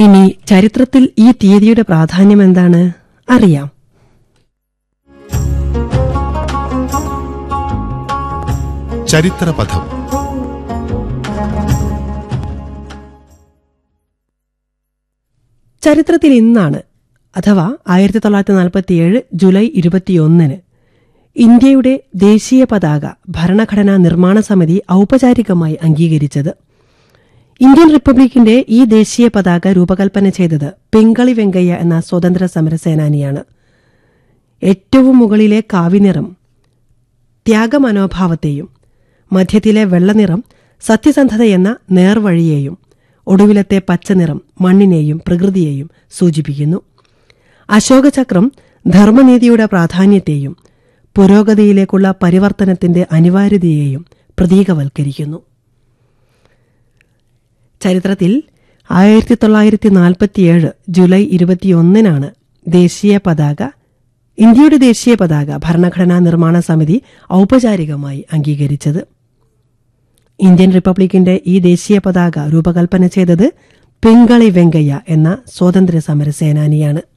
ഇനി ചരിത്രത്തിൽ ഈ തീയതിയുടെ പ്രാധാന്യം എന്താണ് അറിയാം ചരിത്രപഥം ചരിത്രത്തിൽ ഇന്നാണ് അഥവാ ആയിരത്തി തൊള്ളായിരത്തി നാൽപ്പത്തിയേഴ് ജൂലൈ ഇരുപത്തിയൊന്നിന് ഇന്ത്യയുടെ ദേശീയ പതാക ഭരണഘടനാ നിർമ്മാണ സമിതി ഔപചാരികമായി അംഗീകരിച്ചത് ഇന്ത്യൻ റിപ്പബ്ലിക്കിന്റെ ഈ ദേശീയ പതാക രൂപകൽപ്പന ചെയ്തത് പിങ്കളി വെങ്കയ്യ എന്ന സ്വതന്ത്ര സമര സേനാനിയാണ് ഏറ്റവും മുകളിലെ കാവിനിറം ത്യാഗമനോഭാവത്തെയും മധ്യത്തിലെ വെള്ളനിറം സത്യസന്ധതയെന്ന നേർവഴിയെയും ഒടുവിലത്തെ പച്ചനിറം മണ്ണിനെയും പ്രകൃതിയെയും സൂചിപ്പിക്കുന്നു അശോകചക്രം ധർമ്മനീതിയുടെ പ്രാധാന്യത്തെയും പുരോഗതിയിലേക്കുള്ള പരിവർത്തനത്തിന്റെ അനിവാര്യതയെയും പ്രതീകവൽക്കരിക്കുന്നു ചരിത്രത്തിൽ ആയിരത്തി തൊള്ളായിരത്തി നാൽപ്പത്തിയേഴ് ജൂലൈ ഇരുപത്തിയൊന്നിനാണ് ദേശീയ പതാക ഇന്ത്യയുടെ ദേശീയ പതാക ഭരണഘടനാ നിർമ്മാണ സമിതി ഔപചാരികമായി അംഗീകരിച്ചത് ഇന്ത്യൻ റിപ്പബ്ലിക്കിന്റെ ഈ ദേശീയ പതാക രൂപകൽപ്പന ചെയ്തത് പിങ്കളി വെങ്കയ്യ എന്ന സ്വാതന്ത്ര്യ സമര സേനാനിയാണ്